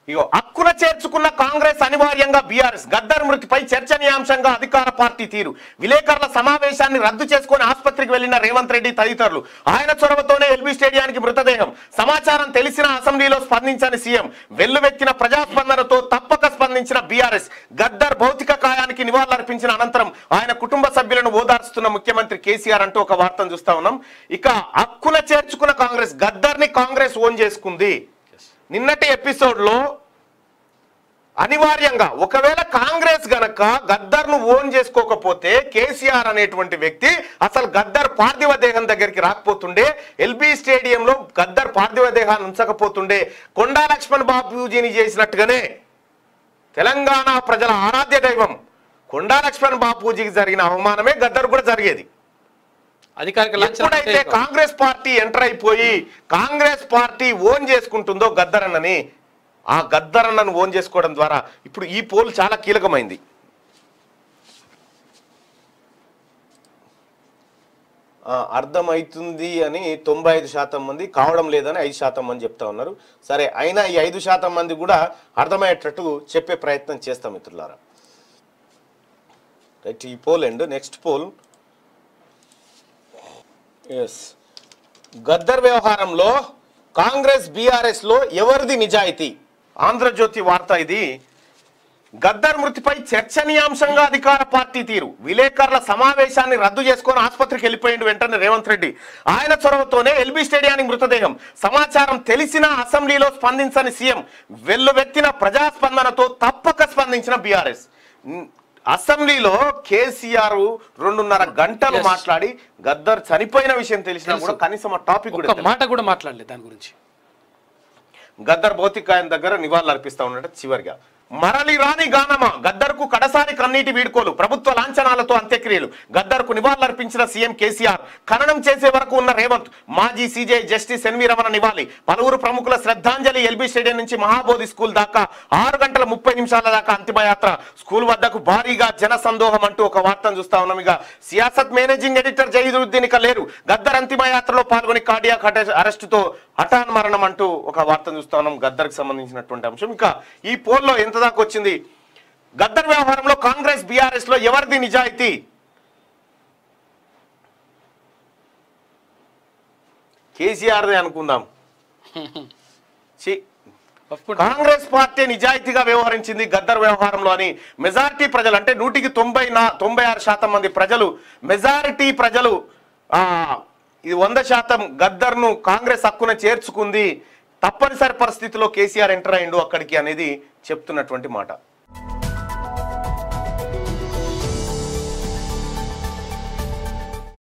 ఇగో హక్కున చేర్చుకున్న కాంగ్రెస్ అనివార్యంగా బీఆర్ఎస్ గద్దర్ మృతిపై చర్చనీయాంశంగా అధికార పార్టీ తీరు విలేకరుల సమావేశాన్ని రద్దు చేసుకుని ఆసుపత్రికి వెళ్లిన రేవంత్ రెడ్డి తదితరులు ఆయన చొరవతోనే ఎల్బీ స్టేడియానికి మృతదేహం సమాచారం తెలిసిన అసెంబ్లీలో స్పందించని సీఎం వెల్లువెత్తిన ప్రజాస్పందనతో తప్పక స్పందించిన బీఆర్ఎస్ గద్దర్ భౌతిక కాయానికి నివాళులర్పించిన అనంతరం ఆయన కుటుంబ సభ్యులను ఓదార్స్తున్న ముఖ్యమంత్రి కేసీఆర్ అంటూ ఒక వార్తను చూస్తా ఉన్నాం ఇక హక్కున చేర్చుకున్న కాంగ్రెస్ గద్దర్ని కాంగ్రెస్ ఓన్ చేసుకుంది నిన్నటి ఎపిసోడ్ లో అనివార్యంగా ఒకవేళ కాంగ్రెస్ గనక గద్దర్ను ఓన్ చేసుకోకపోతే కేసీఆర్ అనేటువంటి వ్యక్తి అసలు గద్దర్ పార్థివ దేహం దగ్గరికి రాకపోతుండే ఎల్బీ స్టేడియంలో గద్దర్ పార్థివ దేహాన్ని ఉంచకపోతుండే కొండా లక్ష్మణ్ బాబూజీని చేసినట్టుగానే తెలంగాణ ప్రజల ఆరాధ్య దైవం కొండా లక్ష్మణ్ బాపూజీకి జరిగిన అవమానమే గద్దర్ కూడా జరిగేది అధికారిక లాంఛనం అంటే ఎప్పుడైతే కాంగ్రెస్ పార్టీ ఎంటర్ అయిపోయి కాంగ్రెస్ పార్టీ ఓన్ చేసుకుంటుందో గద్దరన్నని ఆ గద్దరన్నను ఓన్ చేసుకోవడం ద్వారా ఇప్పుడు ఈ పోల్ చాలా కీలకమైంది ఆ, అర్థమవుతుంది అని తొంభై ఐదు శాతం మంది కావడం లేదని ఐదు శాతం మంది చెప్తా ఉన్నారు సరే అయినా ఈ ఐదు శాతం మంది కూడా అర్థమయ్యేటట్టు చెప్పే ప్రయత్నం చేస్తాం మిత్రులారా రైట్ ఈ పోల్ అండ్ నెక్స్ట్ పోల్ ఎస్ గద్దర్ వ్యవహారంలో కాంగ్రెస్ బీఆర్ఎస్ లో ఎవరిది నిజాయితీ ఆంధ్రజ్యోతి వార్త ఇది గద్దర్ మృతిపై చర్చనీయాంశంగా అధికార పార్టీ తీరు విలేకరుల సమావేశాన్ని రద్దు చేసుకొని ఆసుపత్రికి వెళ్ళిపోయిండు వెంటనే రేవంత్ రెడ్డి ఆయన చొరవతోనే ఎల్బీ స్టేడియానికి మృతదేహం సమాచారం తెలిసిన అసెంబ్లీలో స్పందించని సీఎం వెల్లువెత్తిన ప్రజాస్పందనతో తప్పక స్పందించిన బీఆర్ఎస్ అసెంబ్లీలో కేసీఆర్ రెండున్నర గంటలు Yes. మాట్లాడి గద్దర్ చనిపోయిన విషయం తెలిసినా కూడా కనీసం ఆ టాపిక్ కూడా ఒక్క ఎత్తలేదు. మాట కూడా మాట్లాడలేదు దాని గురించి గద్దర్ భౌతికాయం దగ్గర నివాళులు అర్పిస్తా ఉన్నట్టు చివరిగా మరలి రాని గానమా గద్దర్కు కడసారి కన్నీటి వీడుకోలు ప్రభుత్వ లాంఛనాలతో అంత్యక్రియలు గద్దర్కు నివాళులు అర్పించిన సీఎం కేసీఆర్ ఖననం చేసే వరకు ఉన్న రేవంత్ మాజీ సీజే జస్టిస్ ఎన్వి రమణ నివాళి పలువురు ప్రముఖుల శ్రద్ధాంజలి ఎల్బీ స్టేడియం నుంచి మహాబోధి స్కూల్ దాకా ఆరు గంటల ముప్పై నిమిషాల దాకా అంతిమయాత్ర స్కూల్ వద్దకు భారీగా జన సందోహం అంటూ ఒక వార్తను చూస్తా ఉన్నాం ఇక సియాసత్ మేనేజింగ్ ఎడిటర్ జయదుద్దీన్ ఇక లేరు గద్దర్ అంతిమయాత్రలో పాల్గొని కార్డియాక్ అరెస్టుతో హఠాన్ మరణం అంటూ ఒక వార్తను చూస్తా ఉన్నాం గద్దర్కి సంబంధించినటువంటి అంశం ఇంకా ఈ పోల్లో ఎంత దాకా వచ్చింది గద్దర్ వ్యవహారంలో కాంగ్రెస్ బీఆర్ఎస్ లో ఎవరిది నిజాయితీ కేసీఆర్దే అనుకుందాం ఛీ, ఒప్పుకుంటా. కాంగ్రెస్ పార్టీ నిజాయితీగా వ్యవహరించింది గద్దర్ వ్యవహారంలో అని మెజారిటీ ప్రజలు అంటే నూటికి తొంభై నా తొంభై ఆరు శాతం మంది ప్రజలు మెజారిటీ ప్రజలు ఆ ఇది వంద శాతం గద్దర్ను కాంగ్రెస్ హక్కున చేర్చుకుంది తప్పనిసరి పరిస్థితిలో కేసీఆర్ ఎంటర్ అయిండు అక్కడికి అనేది చెప్తున్నటువంటి మాట